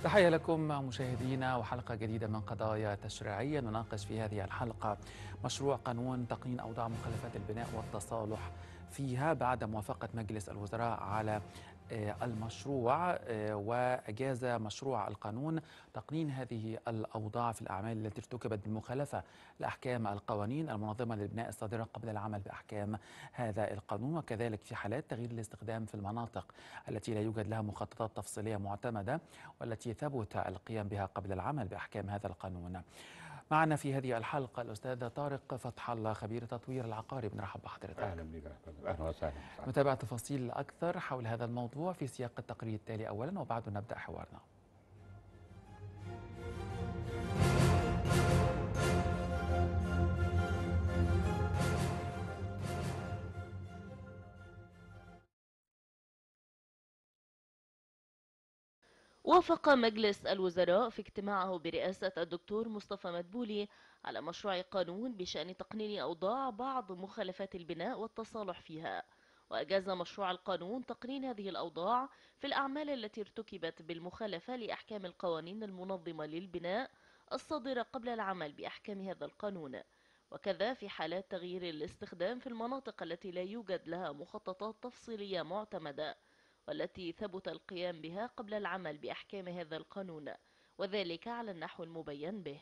تحية لكم مشاهدينا وحلقة جديدة من قضايا تشريعية نناقش في هذه الحلقة مشروع قانون تقنين أوضاع مخلفات البناء والتصالح فيها بعد موافقة مجلس الوزراء على المشروع وأجاز مشروع القانون تقنين هذه الأوضاع في الأعمال التي ارتكبت بالمخالفة لأحكام القوانين المنظمة للبناء الصادرة قبل العمل بأحكام هذا القانون وكذلك في حالات تغيير الاستخدام في المناطق التي لا يوجد لها مخططات تفصيلية معتمدة والتي ثبت القيام بها قبل العمل بأحكام هذا القانون معنا في هذه الحلقة الأستاذ طارق فتح الله خبير تطوير العقاري بنرحب بحضرتك أهلا بك أهلا وسهلا نتابع تفاصيل أكثر حول هذا الموضوع في سياق التقرير التالي أولا وبعده نبدأ حوارنا وافق مجلس الوزراء في اجتماعه برئاسة الدكتور مصطفى مدبولي على مشروع قانون بشأن تقنين أوضاع بعض مخالفات البناء والتصالح فيها وأجاز مشروع القانون تقنين هذه الأوضاع في الأعمال التي ارتكبت بالمخالفة لأحكام القوانين المنظمة للبناء الصادرة قبل العمل بأحكام هذا القانون وكذا في حالات تغيير الاستخدام في المناطق التي لا يوجد لها مخططات تفصيلية معتمدة والتي ثبت القيام بها قبل العمل بأحكام هذا القانون وذلك على النحو المبين به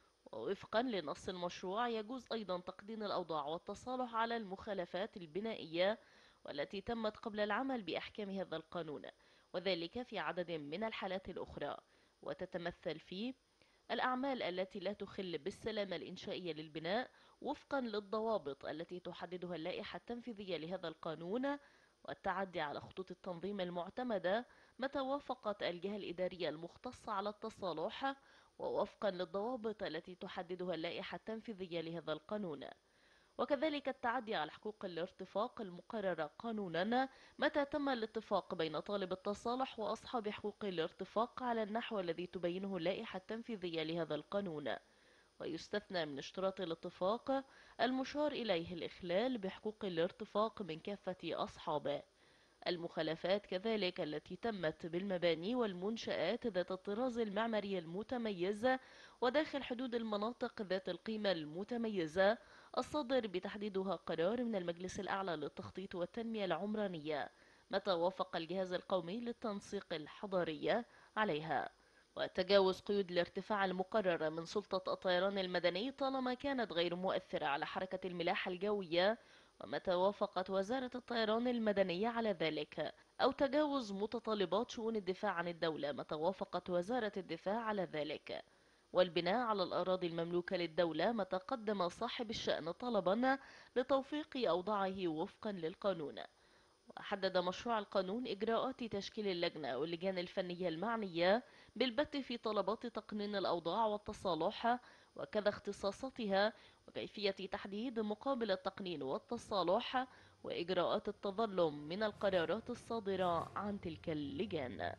ووفقا لنص المشروع يجوز أيضا تقديم الأوضاع والتصالح على المخالفات البنائية والتي تمت قبل العمل بأحكام هذا القانون وذلك في عدد من الحالات الأخرى وتتمثل في الأعمال التي لا تخل بالسلامة الإنشائية للبناء وفقا للضوابط التي تحددها اللائحة التنفيذية لهذا القانون والتعدي على خطوط التنظيم المعتمدة متى وافقت الجهة الإدارية المختصة على التصالح ووفقا للضوابط التي تحددها اللائحة التنفيذية لهذا القانون وكذلك التعدي على حقوق الارتفاق المقررة قانونا متى تم الاتفاق بين طالب التصالح وأصحاب حقوق الارتفاق على النحو الذي تبينه اللائحة التنفيذية لهذا القانون ويستثنى من اشتراط الاتفاق المشار إليه الإخلال بحقوق الارتفاق من كافة أصحابه المخالفات كذلك التي تمت بالمباني والمنشآت ذات الطراز المعماري المتميز وداخل حدود المناطق ذات القيمة المتميزة الصادر بتحديدها قرار من المجلس الأعلى للتخطيط والتنمية العمرانية متى وافق الجهاز القومي للتنسيق الحضاري عليها وتجاوز قيود الارتفاع المقررة من سلطة الطيران المدني طالما كانت غير مؤثرة على حركة الملاحة الجوية ومتى وافقت وزارة الطيران المدني على ذلك أو تجاوز متطلبات شؤون الدفاع عن الدولة متى وافقت وزارة الدفاع على ذلك والبناء على الأراضي المملوكة للدولة متى قدم صاحب الشأن طلبا لتوفيق أوضاعه وفقا للقانون وحدد مشروع القانون إجراءات تشكيل اللجنة واللجان الفنية المعنية بالبت في طلبات تقنين الأوضاع والتصالح وكذا اختصاصاتها وكيفية تحديد مقابل التقنين والتصالح وإجراءات التظلم من القرارات الصادرة عن تلك اللجان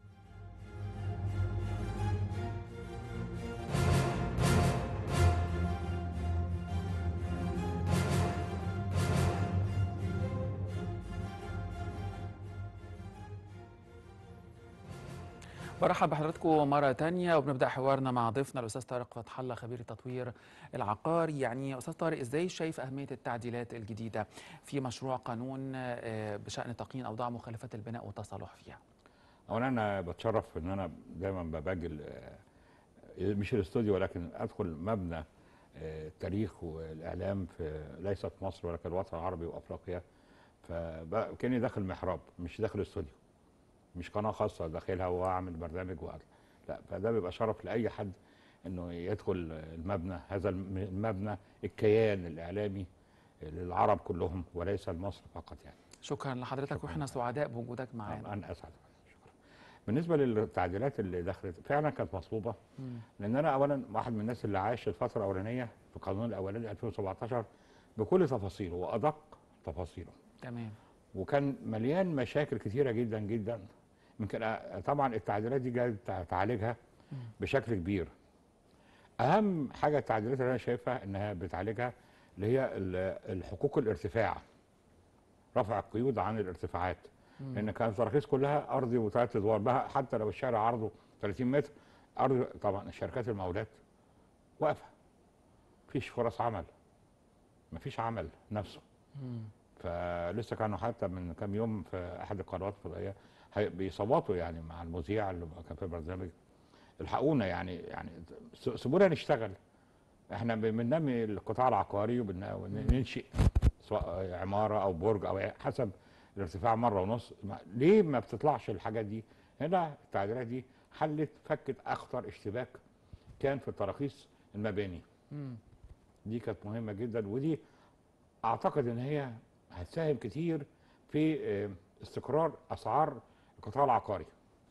برحب بحضراتكم مرة تانية وبنبدأ حوارنا مع ضيفنا الأستاذ طارق فتح الله خبير تطوير العقار يعني أستاذ طارق إزاي شايف أهمية التعديلات الجديدة في مشروع قانون بشأن تقنين أوضاع مخالفات البناء والتصالح فيها أولا أنا بتشرف إن أنا دايما بباجي مش الاستوديو ولكن أدخل مبنى التاريخ والإعلام في ليست مصر ولكن الوطن العربي وأفريقيا فكأني داخل محراب مش داخل استوديو مش قناه خاصه داخلها واعمل برنامج وأطلع. لا فده بيبقى شرف لاي حد انه يدخل المبنى هذا المبنى الكيان الاعلامي للعرب كلهم وليس لمصر فقط يعني شكرا لحضرتك شكرا واحنا سعداء بوجودك معانا انا اسعد شكرا بالنسبه للتعديلات اللي دخلت فعلا كانت مطلوبه لان انا اولا واحد من الناس اللي عاش الفتره الاولانيه في القانون الاولاني 2017 بكل تفاصيله وادق تفاصيله تمام وكان مليان مشاكل كثيره جدا جدا يمكن طبعا التعديلات دي جايه تعالجها بشكل كبير اهم حاجه التعديلات اللي انا شايفها انها بتعالجها اللي هي الحقوق الارتفاع رفع القيود عن الارتفاعات لان كانت التراخيص كلها ارضي وثلاث ادوار بقى حتى لو الشارع عرضه 30 متر ارض طبعا شركات المقاولات واقفه مفيش فرص عمل مفيش عمل نفسه مم. فلسه كانوا حتى من كام يوم في احد القنوات الفضائيه هي- بيصوتوا يعني مع المذيع اللي كان في البرنامج الحقونا يعني يعني س- سيبونا نشتغل احنا ب- بننمي القطاع العقاري وبننشئ سواء عماره او برج او حسب الارتفاع مره ونص ما- ليه ما بتطلعش الحاجات دي هنا التعديلات دي حلت فكت اخطر اشتباك كان في تراخيص المباني مم. دي كانت مهمه جدا ودي اعتقد ان هي هتساهم كتير في آه، استقرار اسعار القطاع العقاري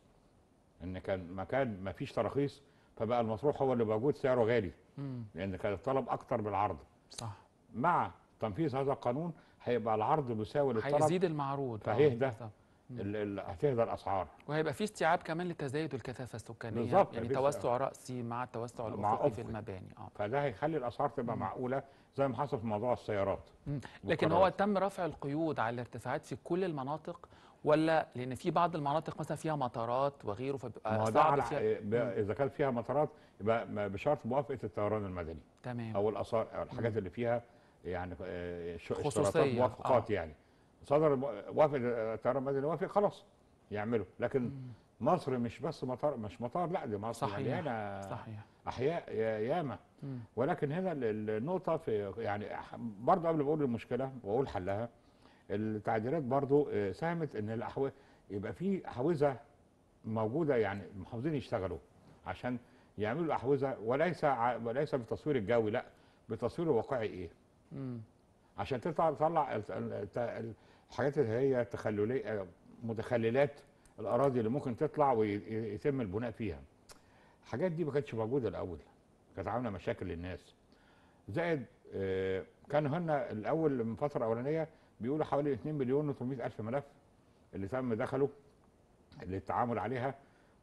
ان كان مكان ما فيش تراخيص فبقى المطروح هو اللي موجود سعره غالي مم. لان كان الطلب اكتر من العرض صح مع تنفيذ هذا القانون هيبقى العرض مساوي للطلب هيزيد المعروض آه، فهيهدى. بالظبط. ال- ال- هتهدى الاسعار وهيبقى في استيعاب كمان لتزايد الكثافه السكانيه بالظبط، يعني مفيش- توسع راسي مع التوسع مع الافقي في أفقي. المباني اه فده هيخلي الاسعار تبقى معقوله زي ما حصل في موضوع السيارات مم. لكن هو والقرارات. تم رفع القيود على الارتفاعات في كل المناطق ولا لان في بعض المناطق مثلا فيها مطارات وغيره ما فبيبقى هو ده صعب على فيها ب- اذا كان فيها مطارات يبقى ما- بشرط موافقه الطيران المدني تمام او الاثار او الحاجات اللي فيها يعني آه، ش- اشتراطات خصوصية، موافقات آه. يعني صدر الم- وافق الطيران المدني وافق خلاص يعملوا لكن مم. مصر مش بس مطار مش مطار لا دي مصر صحيح مليانه صحيح احياء يا- ياما مم. ولكن هنا ال- ال- النقطه في يعني برضه قبل ما اقول المشكله واقول حلها التعديلات برضه آه، ساهمت ان الاحوال يبقى في احوزه موجوده يعني المحافظين يشتغلوا عشان يعملوا الاحوزه وليس ع- وليس بالتصوير الجوي لا بالتصوير الواقعي ايه مم. عشان تطلع تطلع ال- ال- الت- الحاجات اللي هي تخلليه متخللات الاراضي اللي ممكن تطلع ويتم البناء فيها الحاجات دي ما كانتش موجوده الاول كانت عامله مشاكل للناس زائد آه، كان هنا الاول من فتره اولانيه بيقولوا حوالي 2 مليون و800 الف ملف اللي تم دخله للتعامل عليها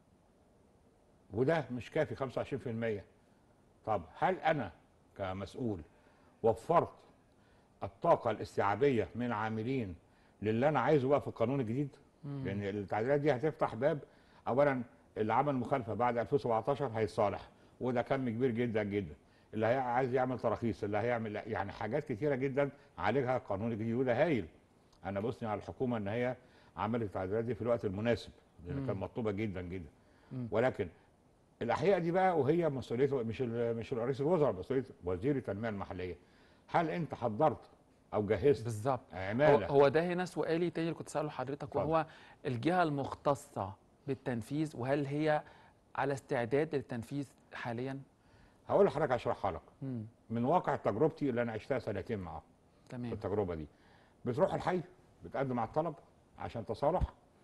وده مش كافي 25% طب هل انا كمسؤول وفرت الطاقه الاستيعابيه من عاملين للي انا عايزه بقى في القانون الجديد مم. لان التعديلات دي هتفتح باب اولا اللي عمل مخالفه بعد 2017 هيتصالح وده كم كبير جدا جدا اللي هي عايز يعمل تراخيص اللي هيعمل يعني حاجات كتيره جدا عالجها القانون الجديد وده هايل انا بثني على الحكومه ان هي عملت التعديلات دي في الوقت المناسب لان مم. كان مطلوبه جدا جدا مم. ولكن الاحياء دي بقى وهي مسؤوليه مش ال- مش رئيس الوزراء مسؤوليه وزير التنميه المحليه هل انت حضرت او جهزت بالظبط هو, عماله هو ده هنا سؤالي تاني اللي كنت سأله لحضرتك اتفضل. وهو الجهة المختصة بالتنفيذ وهل هي على استعداد للتنفيذ حاليا؟ هقول لحضرتك اشرحها لك مم. من واقع تجربتي اللي انا عشتها سنتين معاهم في تمام التجربه دي بتروح الحي بتقدم على الطلب عشان تصالح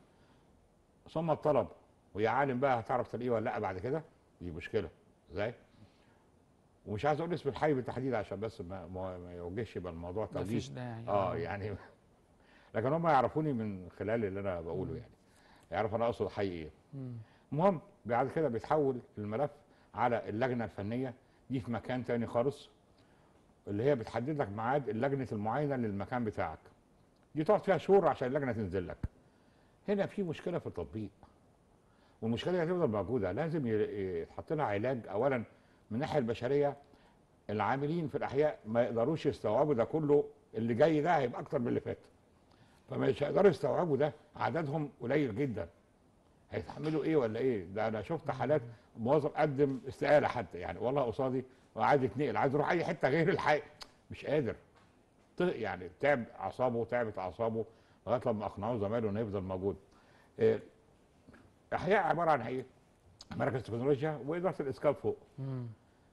ثم الطلب ويا عالم بقى هتعرف تلاقيه ولا لا بعد كده دي مشكله ازاي ومش عايز اقول اسم الحي بالتحديد عشان بس ما, ما ما يوجهش يبقى الموضوع توجيه مفيش داعي اه يعني لكن هم يعرفوني من خلال اللي انا بقوله يعني يعرف انا اقصد حي ايه مم. المهم بعد كده بيتحول الملف على اللجنه الفنيه دي في مكان تاني خالص اللي هي بتحدد لك ميعاد اللجنه المعاينه للمكان بتاعك دي تقعد فيها شهور عشان اللجنه تنزل لك هنا في مشكله في التطبيق والمشكله دي هتفضل موجوده لازم ي- يتحط لها علاج اولا من الناحيه البشريه العاملين في الاحياء ما يقدروش يستوعبوا ده كله اللي جاي ده هيبقى اكتر من اللي فات فمش هيقدروا يستوعبوا ده عددهم قليل جدا هيتحملوا ايه ولا ايه ده انا شفت حالات موظف قدم استقاله حتى يعني والله قصادي وعايز يتنقل عايز يروح اي حته غير الحي مش قادر ط- يعني تعب اعصابه تعبت اعصابه لغايه لما اقنعوه زمايله انه يفضل موجود إيه، احياء عباره عن ايه؟ مركز تكنولوجيا واداره الاسكان فوق مم.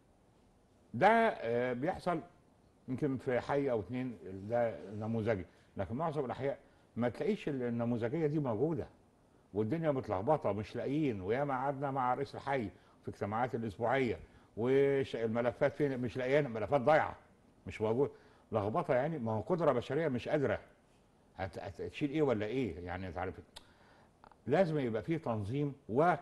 ده آه، بيحصل يمكن في حي او اتنين ده نموذجي لكن معظم الاحياء ما تلاقيش النموذجيه دي موجوده والدنيا متلخبطه مش لاقيين وياما قعدنا مع رئيس الحي في اجتماعات الاسبوعيه والملفات فين مش لاقيين ملفات ضايعه مش موجود لخبطه يعني ما هو قدره بشريه مش قادره هت- هت- هتشيل ايه ولا ايه يعني انت عارف لازم يبقى فيه تنظيم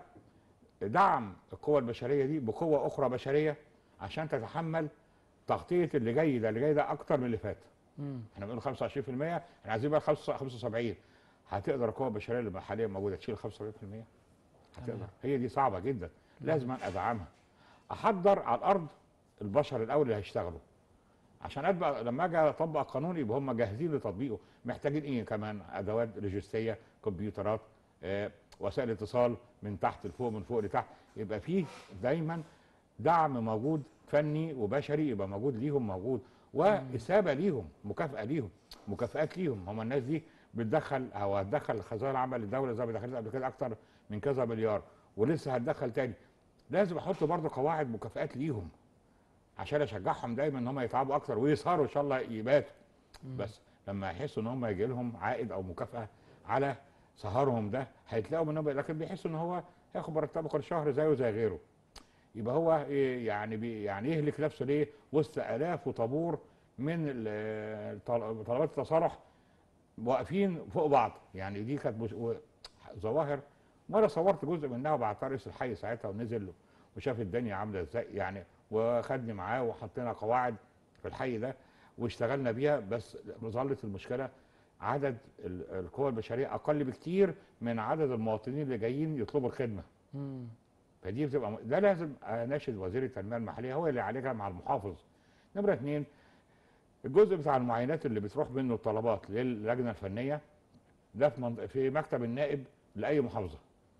ودعم القوى البشريه دي بقوه اخرى بشريه عشان تتحمل تغطيه اللي جاي ده اللي جاي ده اكتر من اللي فات مم. احنا بنقول 25% احنا عايزين بقى 75 هتقدر القوى البشريه اللي حاليا موجوده تشيل 75% هتقدر هي دي صعبه جدا لازم أنا ادعمها احضر على الارض البشر الاول اللي هيشتغلوا عشان ابقى لما اجي اطبق قانون يبقى هم جاهزين لتطبيقه محتاجين ايه كمان ادوات لوجستيه كمبيوترات آه، وسائل اتصال من تحت لفوق من فوق لتحت يبقى فيه دايما دعم موجود فني وبشري يبقى موجود ليهم موجود واثابه ليهم مكافاه ليهم مكافآت ليهم هم الناس دي بتدخل او هتدخل خزائن العمل للدوله زي ما دخلت قبل كده اكتر من كذا مليار ولسه هتدخل تاني لازم احط برضه قواعد مكافآت ليهم عشان اشجعهم دايما ان هم يتعبوا اكتر ويسهروا ان شاء الله يباتوا بس لما يحسوا ان هم يجي لهم عائد او مكافاه على سهرهم ده هيتلاقوا منهم لكن بيحسوا ان هو هياخد مرتبه كل شهر زيه زي غيره يبقى هو إيه يعني بي يعني يهلك نفسه ليه وسط الاف وطابور من ال- طل- طلبات التصالح واقفين فوق بعض يعني دي كانت مش- و- ظواهر مره صورت جزء منها وبعتها رئيس الحي ساعتها ونزل وشاف الدنيا عامله ازاي يعني وخدني معاه وحطينا قواعد في الحي ده واشتغلنا بيها بس ظلت المشكله عدد ال- القوى البشريه اقل بكتير من عدد المواطنين اللي جايين يطلبوا الخدمه مم. فدي بتبقى ده لازم اناشد وزير التنميه المحليه هو اللي يعالجها مع المحافظ نمره اثنين الجزء بتاع المعاينات اللي بتروح منه الطلبات للجنه الفنيه ده في منط- في مكتب النائب لاي محافظه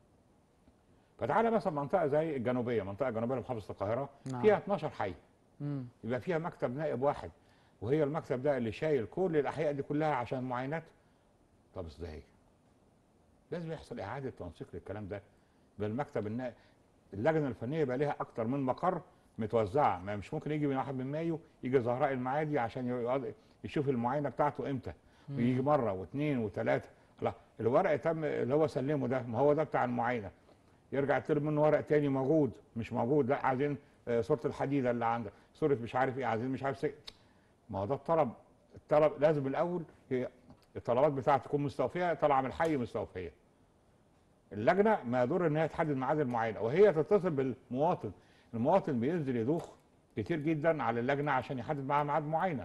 فتعالى مثلا منطقه زي الجنوبيه منطقه جنوبيه لمحافظه القاهره نعم. فيها 12 حي مم. يبقى فيها مكتب نائب واحد وهي المكتب ده اللي شايل كل الاحياء دي كلها عشان معاينات طب ازاي لازم يحصل اعاده تنسيق للكلام ده بالمكتب النائب اللجنه الفنيه يبقى ليها اكتر من مقر متوزعه ما مش ممكن يجي من واحد من مايو يجي زهراء المعادي عشان يقعد يشوف المعاينه بتاعته امتى ويجي مره واثنين وثلاثه لا الورق تم اللي هو سلمه ده ما هو ده بتاع المعاينه يرجع يطلب منه ورق تاني موجود مش موجود لا عايزين آه، صوره الحديده اللي عندك صوره مش عارف ايه عايزين مش عارف سي... ما هو ده الطلب الطلب لازم الاول هي الطلبات بتاعته تكون مستوفيه طالعه من الحي مستوفيه اللجنه ما يدور ان هي تحدد ميعاد المعاينه وهي تتصل بالمواطن المواطن بينزل يدوخ كتير جدا على اللجنه عشان يحدد معاها ميعاد معاينه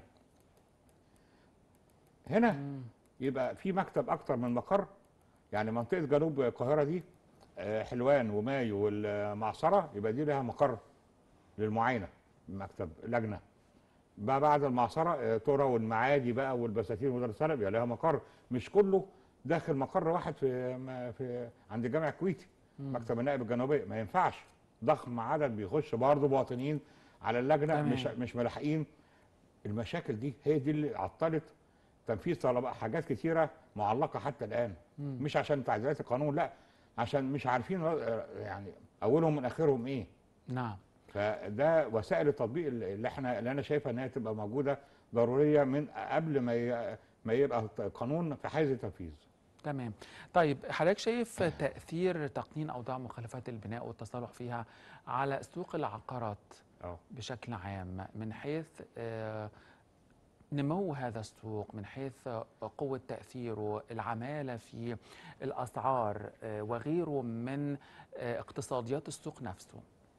هنا مم. يبقى في مكتب اكتر من مقر يعني منطقه جنوب القاهره دي آه، حلوان ومايو والمعصره يبقى دي لها مقر للمعاينه مكتب لجنه بقى بعد المعصره آه، ترى والمعادي بقى والبساتين والرسالة يبقى لها مقر مش كله داخل مقر واحد في ما- في عند الجامع الكويتي مم. مكتب النائب الجنوبيه ما ينفعش ضخم عدد بيخش برضه مواطنين على اللجنه تمام. مش مش ملاحقين المشاكل دي هي دي اللي عطلت تنفيذ طلبات حاجات كتيره معلقه حتى الان مم. مش عشان تعديلات القانون لا عشان مش عارفين آه، يعني اولهم من اخرهم ايه نعم فده وسائل التطبيق اللي اللي احنا اللي انا شايفها ان هي تبقى موجوده ضروريه من قبل ما ي- ما يبقى القانون في حيز التنفيذ تمام طيب حضرتك شايف تأثير تقنين أوضاع مخالفات البناء والتصالح فيها على سوق العقارات اه بشكل عام من حيث آه، نمو هذا السوق من حيث قوة تأثيره العمالة في الأسعار آه، وغيره من آه، اقتصاديات السوق نفسه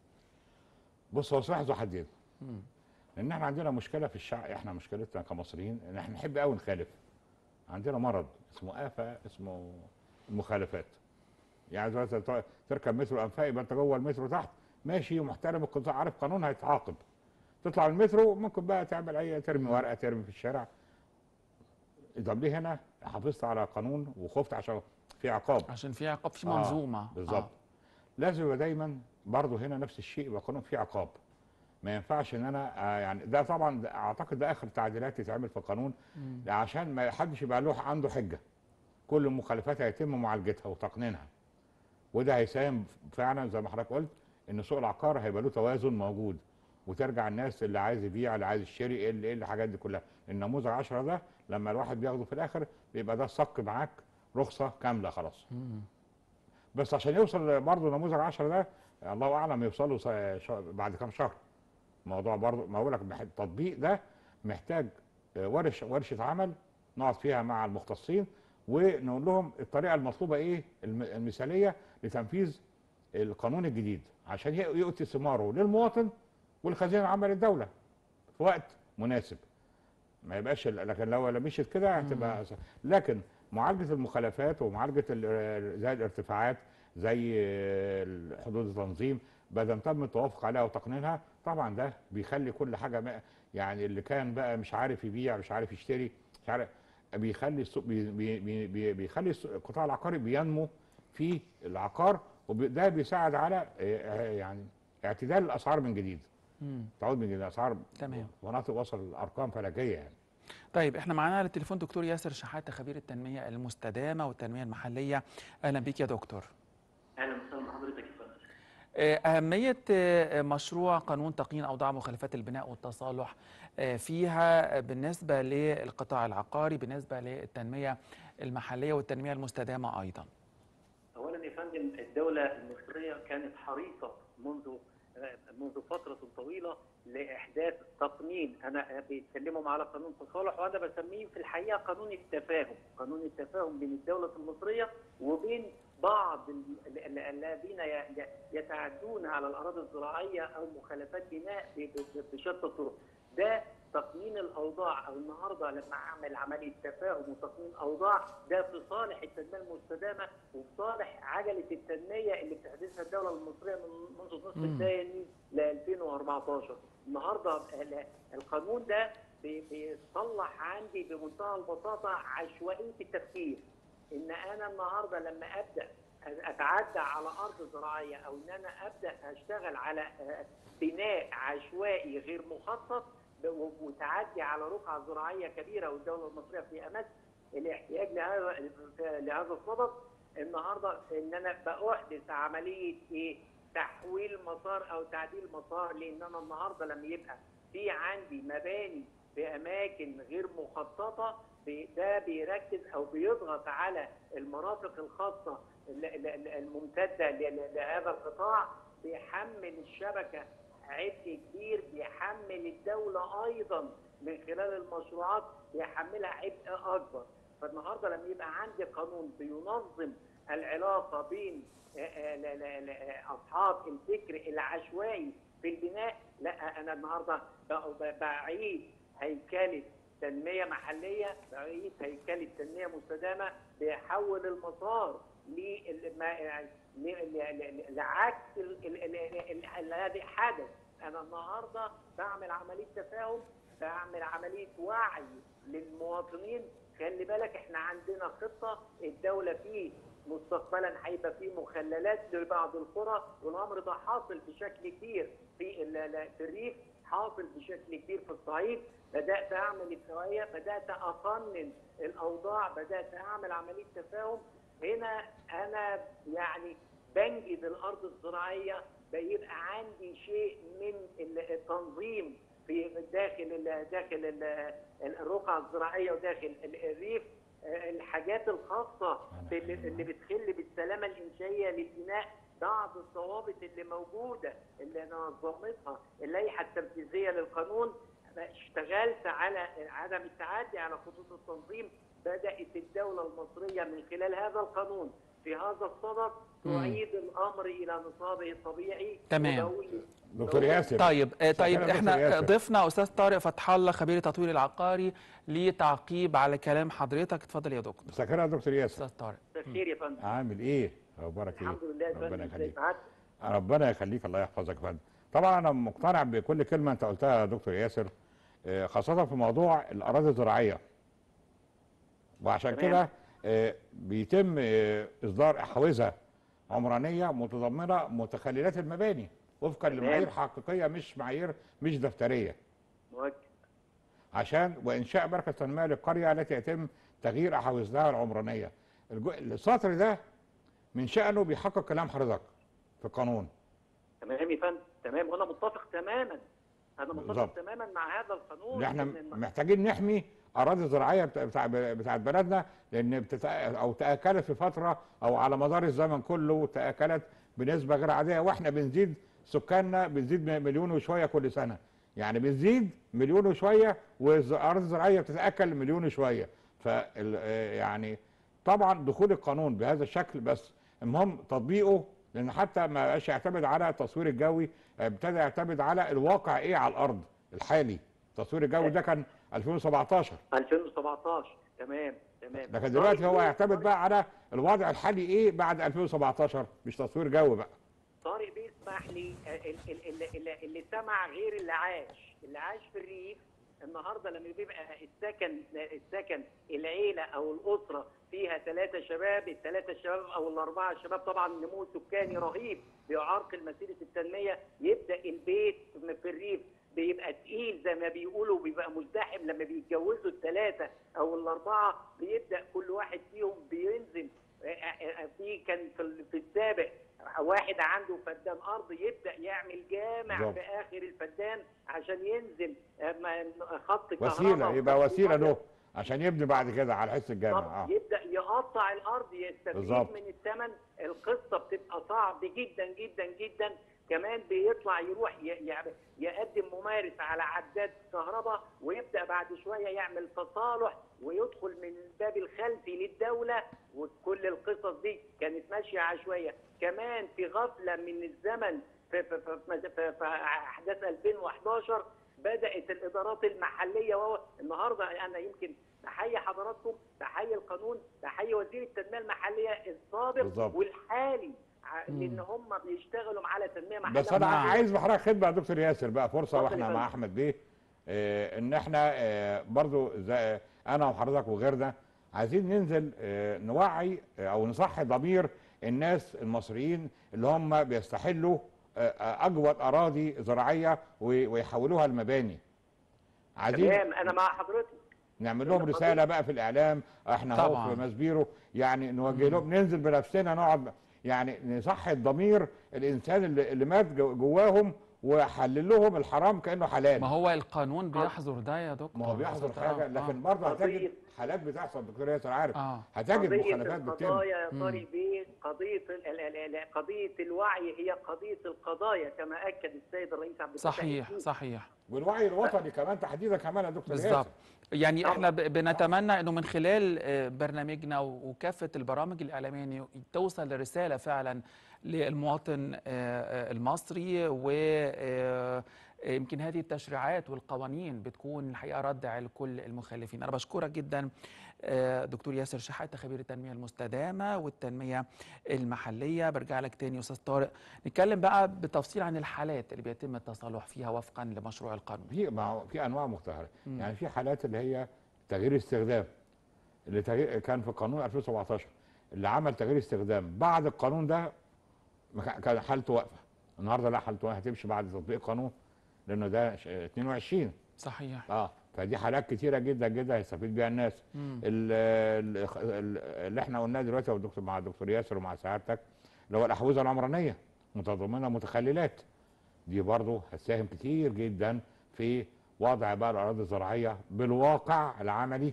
بص هو سلاح ذو حدين مم. لان احنا عندنا مشكله في الشعب احنا مشكلتنا كمصريين ان احنا نحب قوي نخالف عندنا مرض اسمه آفة اسمه المخالفات يعني دلوقتي ت- تركب مترو انفاق يبقى انت جوه المترو تحت ماشي ومحترم القطاع عارف قانون هيتعاقب تطلع من المترو ممكن بقى تعمل اي ترمي ورقه ترمي في الشارع طب ليه هنا حافظت على قانون وخفت عشان في عقاب عشان في عقاب في آه، منظومة بالظبط لازم يبقى دايما برضه هنا نفس الشيء يبقى قانون فيه عقاب ما ينفعش ان انا آه، يعني ده طبعا ده اعتقد ده اخر تعديلات تتعمل في القانون مم. عشان ما حدش يبقى له عنده حجه كل المخالفات هيتم معالجتها وتقنينها وده هيساهم فعلا زي ما حضرتك قلت ان سوق العقار هيبقى له توازن موجود وترجع الناس اللي عايز يبيع اللي عايز يشتري ايه اللي ايه الحاجات دي كلها النموذج 10 ده لما الواحد بياخده في الاخر بيبقى ده صك معاك رخصه كامله خلاص مم. بس عشان يوصل برضه نموذج 10 ده الله اعلم يوصلوا س- ش- بعد كام شهر الموضوع برضه ما بقول لك مح- التطبيق ده محتاج آه، ورش ورشه عمل نقعد فيها مع المختصين ونقول لهم الطريقه المطلوبه ايه الم- المثاليه لتنفيذ القانون الجديد عشان ي- يؤتي ثماره للمواطن والخزينه العامه للدوله في وقت مناسب ما يبقاش ال- لكن لو لو مشيت كده هتبقى س- لكن معالجه المخالفات ومعالجه ال- زي الارتفاعات زي آه، حدود التنظيم بدل تم التوافق عليها وتقنينها طبعا ده بيخلي كل حاجه ما- يعني اللي كان بقى مش عارف يبيع مش عارف يشتري مش عارف بيخلي السوق بي بي بي بي بيخلي السوق- القطاع العقاري بينمو في العقار وده بيساعد على آه، آه، يعني اعتدال الاسعار من جديد مم. تعود من جديد الاسعار تمام. مناطق وصل لارقام فلكيه يعني طيب احنا معانا على التليفون دكتور ياسر شحاته خبير التنميه المستدامه والتنميه المحليه اهلا بيك يا دكتور اهلا وسهلا بحضرتك يا فندم آه، أهمية آه، مشروع قانون تقنين أوضاع مخالفات البناء والتصالح آه، فيها بالنسبة للقطاع العقاري بالنسبة للتنمية المحلية والتنمية المستدامة أيضا اولا يا فندم الدوله المصريه كانت حريصه منذ منذ فتره طويله لاحداث تقنين انا بيتكلموا على قانون تصالح وانا بسميه في الحقيقه قانون التفاهم، قانون التفاهم بين الدوله المصريه وبين بعض ال- ال- الذين ي- ي- يتعدون على الاراضي الزراعيه او مخالفات بناء ب- ب- بشتى الطرق. ده تقنين الاوضاع او النهارده لما اعمل عمليه تفاهم وتقنين اوضاع ده في صالح التنميه المستدامه وفي صالح عجله التنميه اللي بتحدثها الدوله المصريه من منذ النصف مم. الثاني ل 2014 النهارده ال- القانون ده بي- بيصلح عندي بمنتهى البساطه عشوائيه التفكير ان انا النهارده لما ابدا اتعدى على ارض زراعيه او ان انا ابدا اشتغل على آه، بناء عشوائي غير مخطط ب- وتعدي على رقعه زراعيه كبيره والدوله المصريه في امس الاحتياج لهذا لهذا الصدد النهارده ان انا بأحدث عمليه ايه؟ تحويل مسار او تعديل مسار لان انا النهارده لما يبقى في عندي مباني في اماكن غير مخططه بي- ده بيركز او بيضغط على المرافق الخاصه ال- ال- ال- الممتده ل- ل- لهذا القطاع بيحمل الشبكه عبء كبير بيحمل الدوله ايضا من خلال المشروعات بيحملها عبء اكبر فالنهارده لما يبقى عندي قانون بينظم العلاقه بين آه، آه، لا- لا- لا- اصحاب الفكر العشوائي في البناء لا انا النهارده ب- ب- بعيد هيكله تنميه محليه بعيد هيكله تنميه مستدامه بيحول المسار لل- ما- ل- ل- ل- لعكس ال- ال- ال- ال- الذي حدث انا النهارده بعمل عمليه تفاهم بعمل عمليه وعي للمواطنين خلي بالك احنا عندنا خطه الدوله فيه مستقبلا هيبقى فيه مخللات لبعض القرى والامر ده حاصل بشكل كبير في ال- ال- في الريف حاصل بشكل كبير في الصعيد بدات اعمل التوعيه بدات اقنن الاوضاع بدات اعمل عمليه تفاهم هنا انا يعني بنجد الارض الزراعيه بيبقى عندي شيء من ال- التنظيم في داخل ال داخل ال الرقعه الزراعيه وداخل ال- الريف آه، الحاجات الخاصه باللي اللي بتخل بالسلامه الانشائيه للبناء بعض الضوابط اللي موجوده اللي نظمتها اللائحه التنفيذيه للقانون اشتغلت على عدم التعدي على خطوط التنظيم بدات الدوله المصريه من خلال هذا القانون في هذا الصدد مم. تعيد الامر الى نصابه الطبيعي تمام. ودولة- دكتور ياسر طيب آه، طيب شكرا يا احنا دكتور ياسر. ضفنا أستاذ طارق فتح الله خبير التطوير العقاري لتعقيب على كلام حضرتك اتفضل يا دكتور مساء يا دكتور ياسر أستاذ طارق بخير يا فندم عامل ايه اخبارك ايه الحمد لله يا ربنا فندم يخليك ازيك معاك؟ ربنا يخليك الله يحفظك يا فندم طبعا انا مقتنع بكل كلمه انت قلتها يا دكتور ياسر آه، خاصه في موضوع الاراضي الزراعيه وعشان تمام. كده آه، بيتم آه، اصدار احوزه عمرانيه متضمنه متخللات المباني وفقا تمام. لمعايير حقيقيه مش معايير مش دفتريه مؤكد عشان وانشاء مركز تنميه للقريه التي يتم تغيير احوزتها العمرانيه الجو- السطر ده من شانه بيحقق كلام حضرتك في القانون تمام يا فندم تمام وانا متفق تماما انا متفق بالظبط. تماما مع هذا القانون ان احنا إن الم- محتاجين نحمي اراضي زراعيه بتاع بتاع بتاعت بلدنا لان بتتأ... او تاكلت في فتره او على مدار الزمن كله تاكلت بنسبه غير عاديه واحنا بنزيد سكاننا بنزيد م- مليون وشويه كل سنه يعني بنزيد مليون وشويه والارض الزراعيه بتتاكل مليون وشويه ف يعني طبعا دخول القانون بهذا الشكل بس المهم تطبيقه لان حتى ما بقاش يعتمد على التصوير الجوي ابتدى يعتمد على الواقع ايه على الارض الحالي التصوير الجوي ده كان 2017 2017 تمام تمام لكن دلوقتي هو طارق يعتمد بيه- بقى على الوضع الحالي ايه بعد 2017 مش تصوير جو بقى طارق بيسمح لي ال- ال- ال- ال- اللي سمع غير اللي عاش اللي عاش في الريف النهارده لما بيبقى السكن السكن العيله او الاسره فيها ثلاثه شباب الثلاثه شباب او الاربعه شباب طبعا نمو سكاني رهيب بيعرقل مسيره التنميه يبدا البيت في الريف بيبقى تقيل زي ما بيقولوا بيبقى مزدحم لما بيتجوزوا الثلاثه او الاربعه بيبدا كل واحد فيهم بينزل في كان في ال- في السابق واحد عنده فدان ارض يبدا يعمل جامع بالظبط. في اخر الفدان عشان ينزل أما خط كهرباء وسيله يبقى وخط وسيله مية. له عشان يبني بعد كده على حس الجامع طب اه يبدا يقطع الارض يستفيد بالظبط. من الثمن القصه بتبقى صعب جدا جدا جدا كمان بيطلع يروح ي- ي- يقدم ممارس على عداد كهرباء ويبدا بعد شويه يعمل تصالح ويدخل من الباب الخلفي للدوله وكل القصص دي كانت ماشيه عشوائيه كمان في غفله من الزمن في, في, في, في, في, في احداث 2011 بدات الادارات المحليه وهو النهارده انا يمكن تحيي حضراتكم تحيي القانون تحيي وزير التنميه المحليه السابق بالظبط. والحالي ع- لان هم بيشتغلوا على تنميه محليه بس انا ومحلية. عايز بحضرتك خدمه يا دكتور ياسر بقى فرصه اتفضل واحنا يا مع فندم. احمد بيه آه، ان احنا آه، برضو زي انا وحضرتك وغيرنا عايزين ننزل آه، نوعي آه، او نصحي ضمير الناس المصريين اللي هم بيستحلوا آه، آه، اجود اراضي زراعيه وي- ويحولوها لمباني عايزين تمام انا مع حضرتك نعمل لهم رساله بقى في الاعلام احنا اهو طبعاً. في مسبيرو يعني نوجه لهم ننزل بنفسنا نقعد يعني نصحي الضمير الانسان اللي, اللي مات جو- جواهم وحلل لهم الحرام كانه حلال ما هو القانون بيحظر ده يا دكتور ما هو بيحصل آه، حاجه آه. لكن برضه هتجد قضية- حالات بتحصل دكتور ياسر عارف اه هتجد قضية مخالفات بتتم القضايا يا مم. طارق بيه قضية ال- ال- ال- ال- قضية الوعي هي قضية القضايا كما أكد السيد الرئيس عبد الفتاح صحيح السيسي. صحيح والوعي الوطني كمان تحديدا كمان يا دكتور بالظبط ياسر يعني طبعاً. احنا ب- بنتمنى انه من خلال آه، برنامجنا و- وكافه البرامج الاعلاميه إنه توصل الرساله فعلا للمواطن آه، آه، المصري و آه، يمكن هذه التشريعات والقوانين بتكون الحقيقه ردع لكل المخالفين انا بشكرك جدا آه، دكتور ياسر شحاته خبير التنميه المستدامه والتنميه المحليه برجع لك تاني يا استاذ طارق نتكلم بقى بالتفصيل عن الحالات اللي بيتم التصالح فيها وفقا لمشروع القانون في ما هو في انواع مختلفه مم. يعني في حالات اللي هي تغيير استخدام اللي تغيير كان في قانون 2017 اللي عمل تغيير استخدام بعد القانون ده ما كان- كان حالته واقفه النهارده لا حالته هتمشي بعد تطبيق القانون لانه ده ش- 22 صحيح اه فدي حالات كتيره جدا جدا هيستفيد بيها الناس مم. ال- ال- ال- اللي احنا قلناه دلوقتي يا دكتور مع الدكتور ياسر ومع سعادتك اللي هو الاحوزه العمرانيه متضمنه متخللات دي برضه هتساهم كتير جدا في وضع بقى الاراضي الزراعيه بالواقع العملي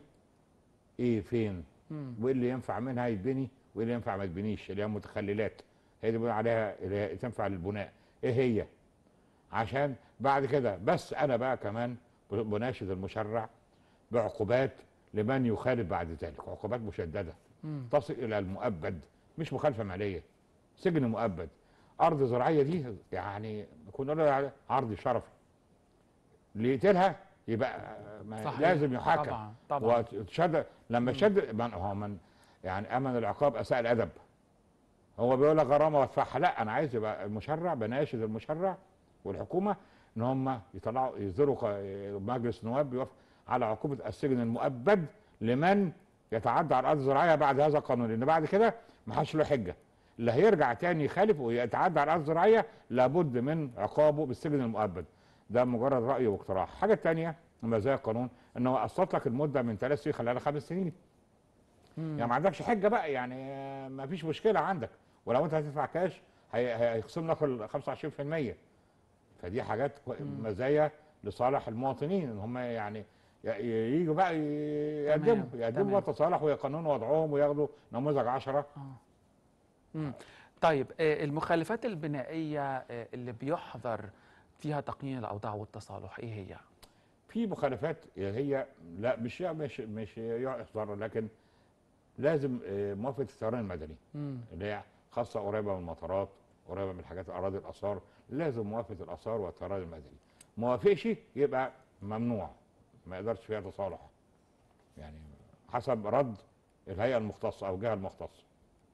ايه فين مم. وايه اللي ينفع منها يتبني وايه اللي ينفع ما يتبنيش اللي هي متخللات هي دي بنقول عليها اللي هي تنفع للبناء ايه هي عشان بعد كده بس انا بقى كمان بناشد المشرع بعقوبات لمن يخالف بعد ذلك عقوبات مشدده مم. تصل الى المؤبد مش مخالفه ماليه سجن مؤبد ارض زراعيه دي يعني كنا نقول عليها عرض شرفي اللي يقتلها يبقى ما صحيح. لازم يحاكم طبعا طبعا وتشد لما شد من هو من يعني امن العقاب اساء الادب هو بيقول لك غرامه وادفعها لا انا عايز يبقى المشرع بناشد المشرع والحكومه ان هم يطلعوا يصدروا ق- مجلس نواب بيوافق على عقوبه السجن المؤبد لمن يتعدى على الارض الزراعيه بعد هذا القانون لان بعد كده ما حدش له حجه اللي هيرجع تاني يخالف ويتعدى على الارض الزراعيه لابد من عقابه بالسجن المؤبد ده مجرد راي واقتراح حاجه تانية مزايا القانون ان هو قسط لك المده من ثلاث سنين خلال خمس سنين مم. يعني ما عندكش حجه بقى يعني آه، ما فيش مشكله عندك ولو انت هتدفع كاش هي- هي- هيخصم لك ال 25% فدي حاجات كو- مم. مزايا لصالح المواطنين ان هم يعني ي- ي- يجوا بقى ي- يقدموا تمام، يقدموا تمام. بقى تصالح ويقننوا وضعهم وياخدوا نموذج 10 آه. مم. طيب آه، المخالفات البنائية آه، اللي بيحظر فيها تقنين الأوضاع والتصالح إيه هي؟ في مخالفات هي لا مش مش مش يحظر لكن لازم آه، موافقه الطيران المدني مم. اللي هي خاصه قريبه من المطارات قريبه من الحاجات اراضي الاثار لازم موافقه الاثار والطيران المدني ما وافقش يبقى ممنوع ما يقدرش فيها تصالح يعني حسب رد الهيئه المختصه او الجهه المختصه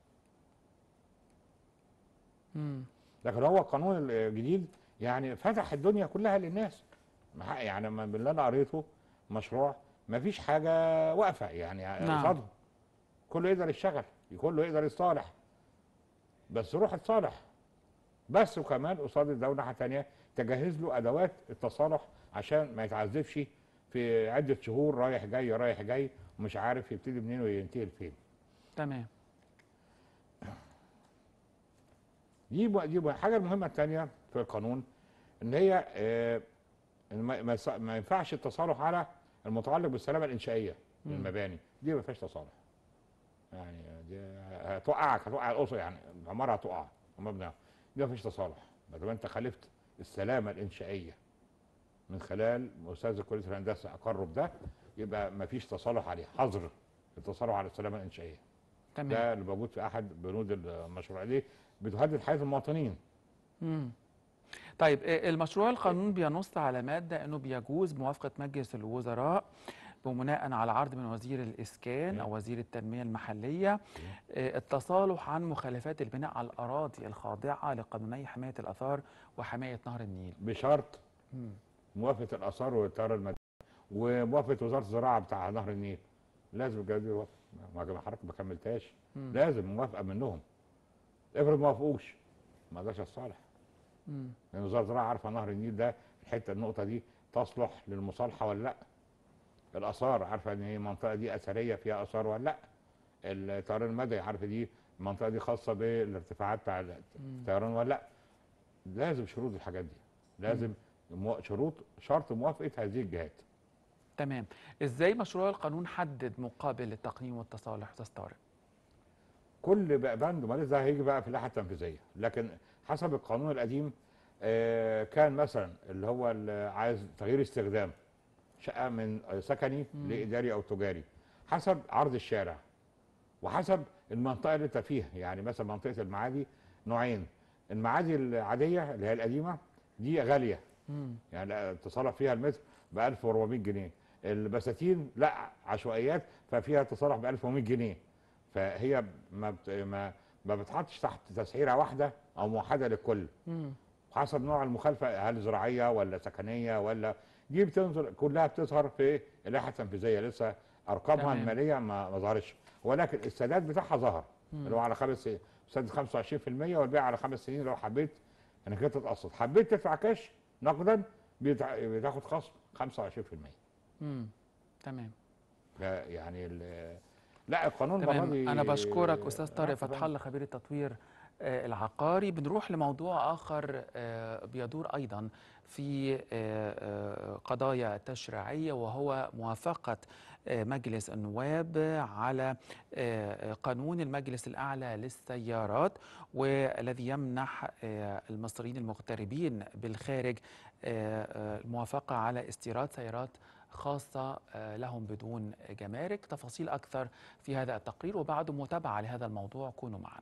مم. لكن هو القانون الجديد يعني فتح الدنيا كلها للناس ما- يعني من اللي انا قريته مشروع ما فيش حاجه واقفه يعني نعم. قصادهم كله يقدر يشتغل كله يقدر يصالح بس روح اتصالح بس وكمان قصاد الدوله ناحيه ثانيه تجهز له ادوات التصالح عشان ما يتعذبش في عده شهور رايح جاي رايح جاي ومش عارف يبتدي منين وينتهي لفين تمام دي ب- دي ب- الحاجه المهمه الثانيه في القانون ان هي آه، إن ما, ما يص- ما ينفعش التصالح على المتعلق بالسلامه الانشائيه مم. للمباني دي ما فيهاش تصالح يعني دي هتوقعك هتوقع الاسره يعني العماره هتقع المبنى دي ما فيش تصالح ما دام انت خالفت السلامه الانشائيه من خلال استاذ كليه الهندسه اقروا بده يبقى ما فيش تصالح عليه حظر التصالح على السلامه الانشائيه تمام ده اللي موجود في احد بنود المشروع دي بتهدد حياه المواطنين مم. طيب آه، المشروع القانون بينص على مادة أنه بيجوز موافقة مجلس الوزراء بناء على عرض من وزير الإسكان أيوة. أو وزير التنمية المحلية آه، التصالح عن مخالفات البناء على الأراضي الخاضعة لقانوني حماية الآثار وحماية نهر النيل بشرط مم. موافقه الاثار والتيار المدني وموافقه وزاره الزراعه بتاع نهر النيل لازم الجواب دي يوافق ما ما حضرتك ما كملتهاش مم. لازم موافقه منهم افرض ما وافقوش ما اقدرش اتصالح مم. لان وزاره الزراعه عارفه نهر النيل ده الحته النقطه دي تصلح للمصالحه ولا لا الاثار عارفه ان هي المنطقه دي اثريه فيها اثار ولا لا الطيران المدني عارفه دي المنطقه دي خاصه بالارتفاعات بتاع الطيران ولا لا لازم شروط الحاجات دي لازم مو- شروط شرط موافقه هذه الجهات تمام إزاي مشروع القانون حدد مقابل التقنين والتصالح أستاذ طارق كل بقى بند ماليش ده هيجي بقى في اللائحه التنفيذيه لكن حسب القانون القديم آه، كان مثلا اللي هو اللي عايز تغيير استخدام شقه من سكني مم. لاداري او تجاري حسب عرض الشارع وحسب المنطقه اللي انت فيها يعني مثلا منطقه المعادي نوعين المعادي العاديه اللي هي القديمه دي غاليه مم. يعني التصالح فيها المتر ب 1400 جنيه البساتين لا عشوائيات ففيها تصالح ب 1100 جنيه فهي ما بت... ما ما بتحطش تحت تسعيره واحده او موحده للكل مم. حسب نوع المخالفه هل زراعيه ولا سكنيه ولا دي بتنظر كلها بتظهر في اللائحه التنفيذيه لسه ارقامها تمام. الماليه ما ما ظهرتش ولكن السداد بتاعها ظهر مم. اللي هو على خمس سنين سدد 25% والبيع على خمس سنين لو حبيت انك انت تقسط حبيت تدفع كاش نقدا بتع- بتاخد خصم 25% مم. تمام ده يعني ال- لا القانون تمام المرة دي- أنا بشكرك أستاذ طارق لا، فتح طبعاً. الله خبير التطوير آه، العقاري بنروح لموضوع آخر آه، بيدور أيضا في آه، آه، قضايا تشريعية وهو موافقة آه، مجلس النواب على آه، قانون المجلس الأعلى للسيارات والذي يمنح آه، المصريين المغتربين بالخارج آه، آه، الموافقة على استيراد سيارات خاصة آه، لهم بدون جمارك تفاصيل أكثر في هذا التقرير وبعد متابعة لهذا الموضوع كونوا معنا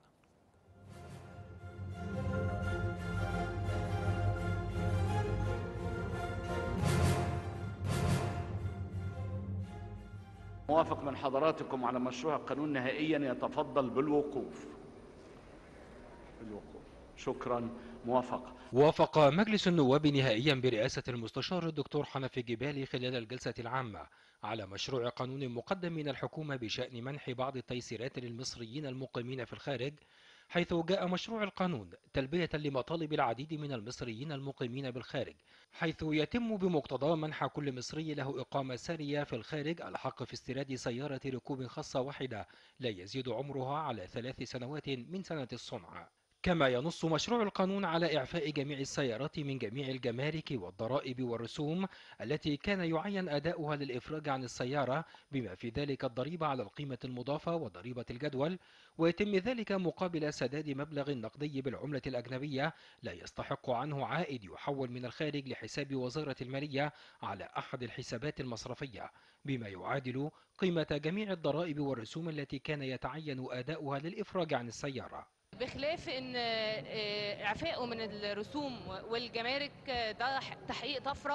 موافق من حضراتكم على مشروع القانون نهائيا يتفضل بالوقوف بالوقوف شكرا موافقة وافق مجلس النواب نهائيا برئاسة المستشار الدكتور حنفي جبالي خلال الجلسة العامة على مشروع قانون مقدم من الحكومة بشأن منح بعض التيسيرات للمصريين المقيمين في الخارج حيث جاء مشروع القانون تلبية لمطالب العديد من المصريين المقيمين بالخارج حيث يتم بمقتضى منح كل مصري له إقامة سارية في الخارج الحق في استيراد سيارة ركوب خاصة واحدة لا يزيد عمرها على ثلاث سنوات من سنة الصنع كما ينص مشروع القانون على إعفاء جميع السيارات من جميع الجمارك والضرائب والرسوم التي كان يعين أداؤها للإفراج عن السيارة بما في ذلك الضريبة على القيمة المضافة وضريبة الجدول ويتم ذلك مقابل سداد مبلغ نقدي بالعملة الأجنبية لا يستحق عنه عائد يحول من الخارج لحساب وزارة المالية على أحد الحسابات المصرفية بما يعادل قيمة جميع الضرائب والرسوم التي كان يتعين أداؤها للإفراج عن السيارة بخلاف ان آه، اعفائه من الرسوم والجمارك آه، ده ح- تحقيق طفره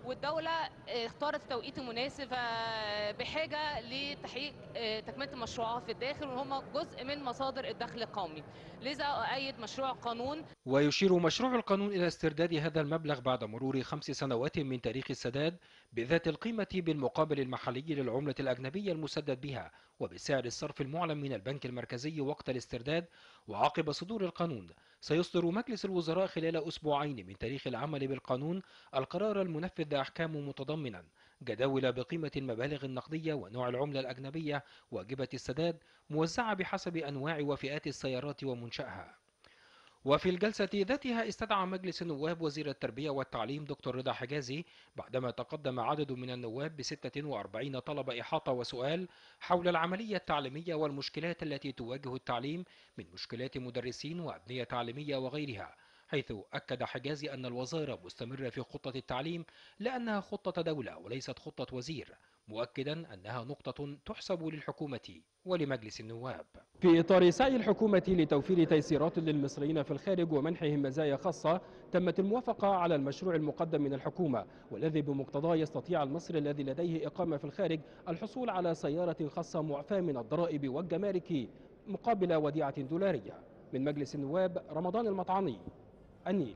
والدوله اختارت التوقيت المناسب آه، بحاجه لتحقيق آه، تكمله المشروعات في الداخل وهم جزء من مصادر الدخل القومي لذا اؤيد مشروع قانون ويشير مشروع القانون إلى استرداد هذا المبلغ بعد مرور خمس سنوات من تاريخ السداد بذات القيمة بالمقابل المحلي للعملة الأجنبية المسدد بها وبسعر الصرف المعلن من البنك المركزي وقت الاسترداد وعقب صدور القانون سيصدر مجلس الوزراء خلال أسبوعين من تاريخ العمل بالقانون القرار المنفذ أحكامه متضمنا جداول بقيمة المبالغ النقدية ونوع العملة الأجنبية واجبة السداد موزعة بحسب أنواع وفئات السيارات ومنشأها وفي الجلسة ذاتها استدعى مجلس النواب وزير التربية والتعليم دكتور رضا حجازي بعدما تقدم عدد من النواب ب 46 طلب إحاطة وسؤال حول العملية التعليمية والمشكلات التي تواجه التعليم من مشكلات مدرسين وأبنية تعليمية وغيرها حيث أكد حجازي أن الوزارة مستمرة في خطة التعليم لأنها خطة دولة وليست خطة وزير مؤكدا أنها نقطة تحسب للحكومة ولمجلس النواب في إطار سعي الحكومة لتوفير تيسيرات للمصريين في الخارج ومنحهم مزايا خاصة تمت الموافقة على المشروع المقدم من الحكومة والذي بمقتضاه يستطيع المصري الذي لديه إقامة في الخارج الحصول على سيارة خاصة معفاة من الضرائب والجمارك مقابل وديعة دولارية من مجلس النواب رمضان المطعني النيل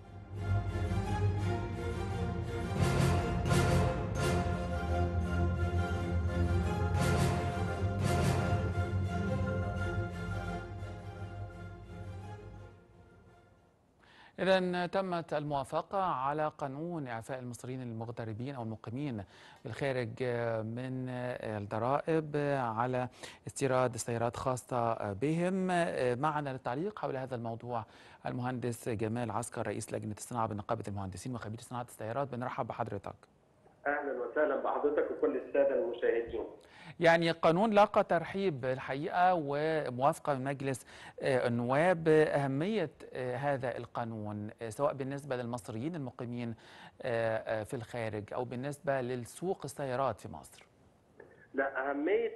إذا تمت الموافقة على قانون إعفاء المصريين المغتربين أو المقيمين بالخارج من الضرائب على استيراد سيارات خاصة بهم معنا للتعليق حول هذا الموضوع المهندس جمال عسكر رئيس لجنة الصناعة بنقابة المهندسين وخبير صناعة السيارات بنرحب بحضرتك اهلا وسهلا بحضرتك وكل الساده المشاهدين يعني القانون لاقى ترحيب الحقيقة وموافقة من مجلس النواب أهمية هذا القانون سواء بالنسبة للمصريين المقيمين في الخارج أو بالنسبة للسوق السيارات في مصر لا اهميه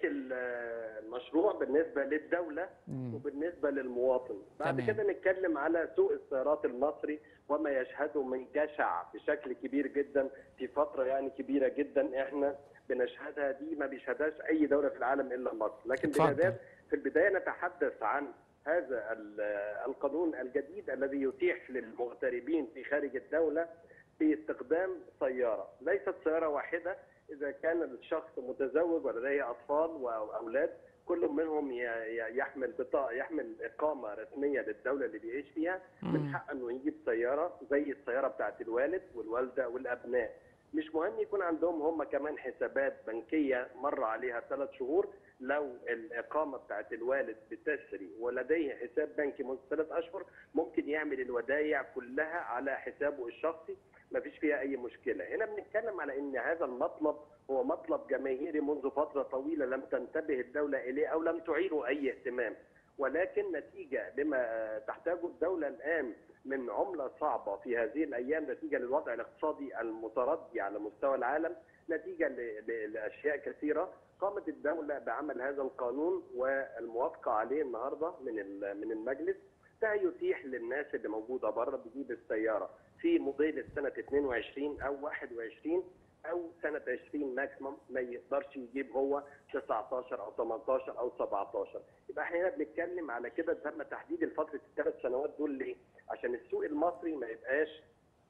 المشروع بالنسبه للدوله مم. وبالنسبه للمواطن بعد تمام. كده نتكلم على سوق السيارات المصري وما يشهده من جشع بشكل كبير جدا في فتره يعني كبيره جدا احنا بنشهدها دي ما بيشهدهاش اي دوله في العالم الا مصر لكن اتفضل. بالذات في البدايه نتحدث عن هذا ال- القانون الجديد الذي يتيح للمغتربين في خارج الدوله باستخدام سياره ليست سياره واحده اذا كان الشخص متزوج ولديه اطفال واولاد كل منهم ي- ي- يحمل بطاقه يحمل اقامه رسميه للدوله اللي بيعيش فيها من مم. حق انه يجيب سياره زي السياره بتاعت الوالد والوالده والابناء مش مهم يكون عندهم هم كمان حسابات بنكيه مر عليها ثلاث شهور لو الاقامه بتاعت الوالد بتسري ولديه حساب بنكي منذ ثلاث اشهر ممكن يعمل الودايع كلها على حسابه الشخصي ما فيش فيها اي مشكله هنا بنتكلم على ان هذا المطلب هو مطلب جماهيري منذ فتره طويله لم تنتبه الدوله اليه او لم تعيره اي اهتمام ولكن نتيجه لما تحتاجه الدوله الان من عمله صعبه في هذه الايام نتيجه للوضع الاقتصادي المتردي على مستوى العالم نتيجه ل- ل- لاشياء كثيره قامت الدوله بعمل هذا القانون والموافقه عليه النهارده من ال- من المجلس ده يتيح للناس اللي موجوده بره بتجيب السياره في موديل السنه 22 او 21 او سنه 20 ماكسيمم ما يقدرش يجيب هو 19 او 18 او 17 يبقى احنا هنا بنتكلم على كده تم تحديد الفتره الثلاث سنوات دول ليه؟ عشان السوق المصري ما يبقاش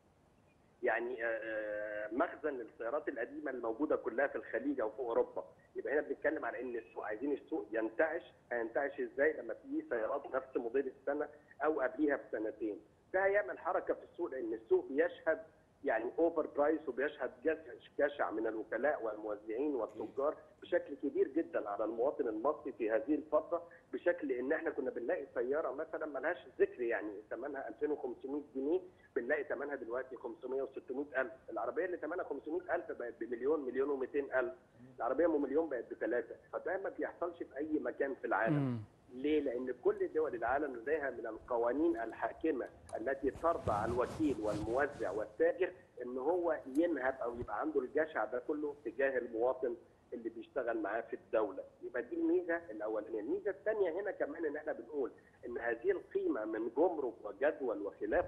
يعني آه، مخزن للسيارات القديمه الموجوده كلها في الخليج او في اوروبا يبقى هنا بنتكلم على ان السوق عايزين السوق ينتعش هينتعش ازاي لما تيجي سيارات نفس موديل السنه او قبليها بسنتين ده هيعمل حركه في السوق لان السوق بيشهد يعني اوفر برايس وبيشهد جشع- جشع من الوكلاء والموزعين والتجار بشكل كبير جدا على المواطن المصري في هذه الفتره بشكل ان احنا كنا بنلاقي سياره مثلا ملهاش ذكر يعني ثمنها 2500 جنيه بنلاقي ثمنها دلوقتي 500 و600 الف العربيه اللي ثمنها 500 الف بقت بمليون مليون و200 الف العربيه ام مليون بقت بثلاثه فده ما بيحصلش في اي مكان في العالم مم. ليه؟ لأن كل دول العالم لديها من القوانين الحاكمة التي ترضى على الوكيل والموزع والتاجر إن هو ينهب أو يبقى عنده الجشع ده كله تجاه المواطن اللي بيشتغل معاه في الدولة. يبقى دي الميزة الأولانية، الميزة الثانية هنا كمان إن إحنا بنقول إن هذه القيمة من جمرك وجدول وخلافه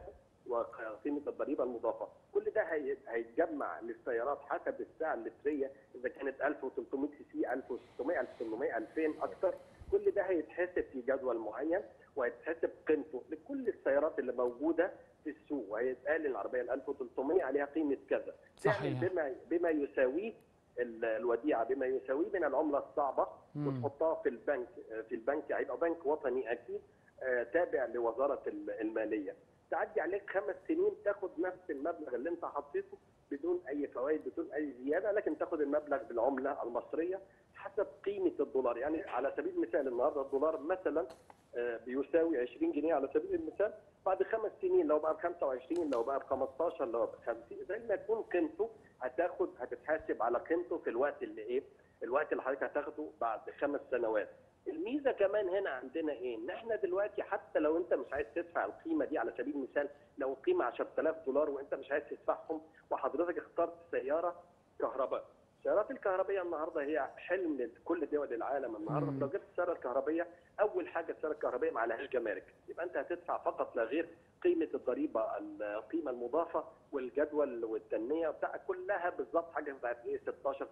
وقيمه الضريبه المضافه كل ده هي- هيتجمع للسيارات حسب السعه اللتريه اذا كانت 1300 سي سي 1600 1800 2000 اكثر كل ده هيتحسب في جدول معين وهيتحسب قيمته لكل السيارات اللي موجوده في السوق وهيتقال العربيه ال 1300 عليها قيمه كذا تعمل صحيح. بما بما يساويه ال- الوديعه بما يساويه من العمله الصعبه مم. وتحطها في البنك في البنك هيبقى بنك وطني اكيد آه، تابع لوزاره ال- الماليه تعدي عليك خمس سنين تاخد نفس المبلغ اللي انت حطيته بدون اي فوائد بدون اي زياده لكن تاخد المبلغ بالعمله المصريه حسب قيمه الدولار يعني على سبيل المثال النهارده الدولار مثلا آه، بيساوي 20 جنيه على سبيل المثال بعد خمس سنين لو بقى ب 25 لو بقى ب 15 لو ب 50 زي ما تكون قيمته هتاخد هتتحاسب على قيمته في الوقت اللي ايه الوقت اللي حضرتك هتاخده بعد خمس سنوات الميزه كمان هنا عندنا ايه ان احنا دلوقتي حتى لو انت مش عايز تدفع القيمه دي على سبيل المثال لو القيمه 10000 دولار وانت مش عايز تدفعهم وحضرتك اخترت سياره كهرباء السيارات الكهربائيه النهارده هي حلم لكل دول العالم النهارده مم. لو جبت السياره الكهربائيه اول حاجه السياره الكهربائيه ما عليهاش جمارك يبقى انت هتدفع فقط لا غير قيمه الضريبه القيمه المضافه والجدول والتنميه بتاع كلها بالظبط حاجه بتاعت ايه 16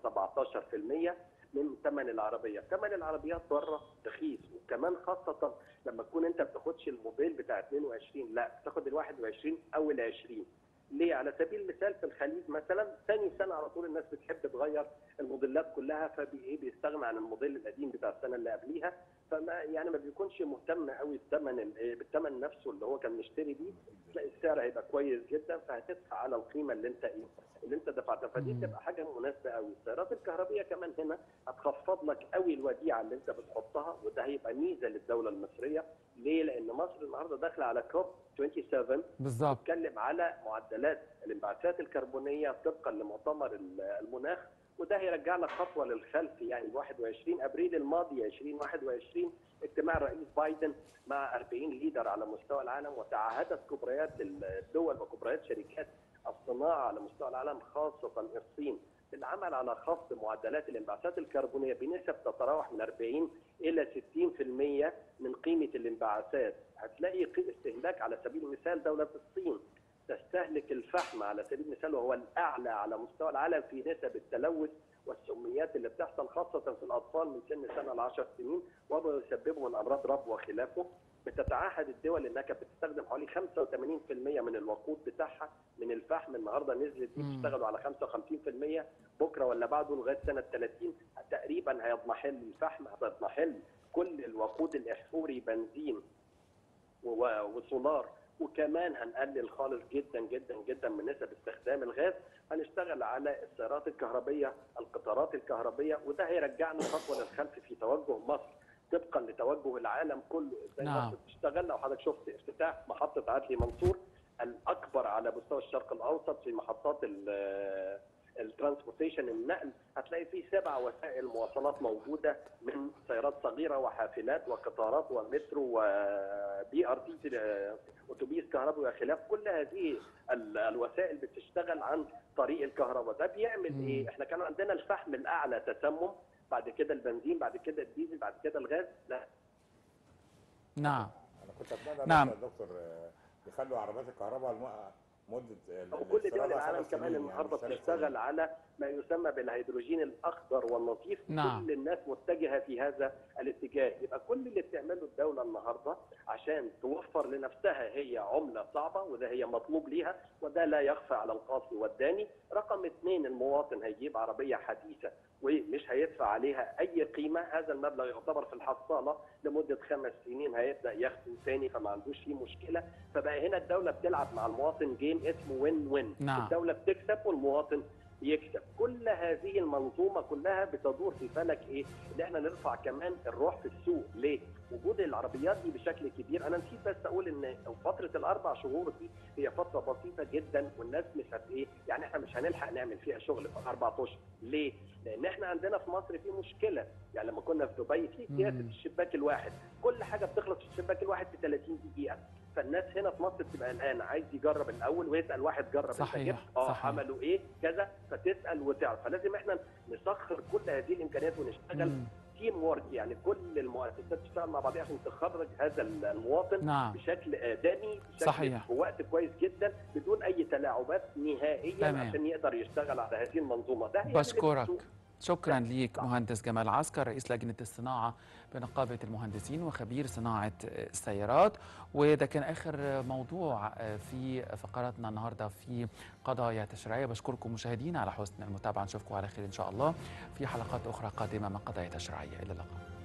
17% من ثمن العربيه، ثمن العربيات بره رخيص وكمان خاصه لما تكون انت ما بتاخدش الموديل بتاع 22 لا بتاخد ال 21 او ال 20 ليه؟ على سبيل المثال في الخليج مثلا ثاني سنه على طول الناس بتحب تغير الموديلات كلها فبي بيستغنى عن الموديل القديم بتاع السنه اللي قبليها فما يعني ما بيكونش مهتم قوي بالثمن ال- بالثمن نفسه اللي هو كان مشتري بيه تلاقي السعر هيبقى كويس جدا فهتدفع على القيمه اللي انت ايه اللي انت دفعتها فدي مم. بتبقى حاجه مناسبه قوي السيارات الكهربائيه كمان هنا هتخفض لك قوي الوديعه اللي انت بتحطها وده هيبقى ميزه للدوله المصريه ليه؟ لان مصر النهارده داخله على كوب 27 بالضبط بتتكلم على معدلات الانبعاثات الكربونيه طبقا لمؤتمر ال- المناخ وده هيرجعنا خطوه للخلف يعني 21 ابريل الماضي 2021 اجتماع الرئيس بايدن مع 40 ليدر على مستوى العالم وتعهدت كبريات الدول وكبريات شركات الصناعه على مستوى العالم خاصه الصين بالعمل على خفض معدلات الانبعاثات الكربونيه بنسب تتراوح من 40 الى 60% من قيمه الانبعاثات هتلاقي قي- استهلاك على سبيل المثال دوله الصين تستهلك الفحم على سبيل المثال وهو الاعلى على مستوى العالم في نسب التلوث والسميات اللي بتحصل خاصه في الاطفال من سن سنه ل 10 سنين وما يسببه من امراض ربو وخلافه بتتعهد الدول انها كانت بتستخدم حوالي 85% من الوقود بتاعها من الفحم النهارده نزلت دي مم. بيشتغلوا على 55% بكره ولا بعده لغايه سنه 30 تقريبا هيضمحل الفحم هتضمحل كل الوقود الاحفوري بنزين و- وسولار وكمان هنقلل خالص جدا جدا جدا من نسب استخدام الغاز هنشتغل على السيارات الكهربيه القطارات الكهربيه وده هيرجعنا خطوه للخلف في توجه مصر طبقا لتوجه العالم كله ازاي نعم. مصر بتشتغل لو حضرتك شفت افتتاح محطه عدلي منصور الاكبر على مستوى الشرق الاوسط في محطات ال- الترانسبورتيشن النقل هتلاقي فيه سبع وسائل مواصلات موجوده من سيارات صغيره وحافلات وقطارات ومترو وبي ار تي اتوبيس كهربائي وخلاف كل هذه ال- الوسائل بتشتغل عن طريق الكهرباء ده بيعمل مم. ايه احنا كان عندنا الفحم الاعلى تسمم بعد كده البنزين بعد كده الديزل بعد كده الغاز لا نعم انا كنت اتمنى نعم. نعم. يا دكتور آه، يخلوا عربيات الكهرباء الم... مده ال- وكل الاستيراد دول على العالم خمس كمان سنين، النهارده يعني ثلاث بتشتغل سنين. على ما يسمى بالهيدروجين الاخضر واللطيف نعم. كل الناس متجهه في هذا الاتجاه يبقى كل اللي بتعمله الدوله النهارده عشان توفر لنفسها هي عمله صعبه وده هي مطلوب ليها وده لا يخفى على القاصي والداني رقم اثنين المواطن هيجيب عربيه حديثه ومش هيدفع عليها اي قيمه هذا المبلغ يعتبر في الحصاله لمده خمس سنين هيبدا ياخده تاني فما عندوش فيه مشكله فبقى هنا الدوله بتلعب مع المواطن جيم اسمه وين وين نعم. الدوله بتكسب والمواطن يكسب كل هذه المنظومه كلها بتدور في فلك ايه ان احنا نرفع كمان الروح في السوق ليه وجود العربيات دي بشكل كبير انا نسيت بس اقول ان فتره الاربع شهور دي هي فتره بسيطه جدا والناس مش هت ايه يعني احنا مش هنلحق نعمل فيها شغل في اربع اشهر ليه لان احنا عندنا في مصر في مشكله يعني لما كنا في دبي في سياسه مم. الشباك الواحد كل حاجه بتخلص في الشباك الواحد في 30 دقيقه فالناس هنا في مصر بتبقى قلقانه عايز يجرب الاول ويسال واحد جرب انت صحيح، جبت اه صحيح. عملوا ايه كذا فتسال وتعرف فلازم احنا نسخر كل هذه الامكانيات ونشتغل مم. تيم وورك يعني كل المؤسسات تشتغل مع بعضها عشان تخرج هذا المواطن نعم. بشكل ادمي بشكل صحيح. في وقت كويس جدا بدون اي تلاعبات نهائيا تمام. عشان يقدر يشتغل على هذه المنظومه ده هيعمل بشكرك السوق. شكرا ليك مهندس جمال عسكر رئيس لجنة الصناعة بنقابة المهندسين وخبير صناعة السيارات وده كان آخر موضوع في فقراتنا النهاردة في قضايا تشريعية بشكركم مشاهدينا على حسن المتابعة نشوفكم على خير إن شاء الله في حلقات أخرى قادمة من قضايا تشريعية إلى اللقاء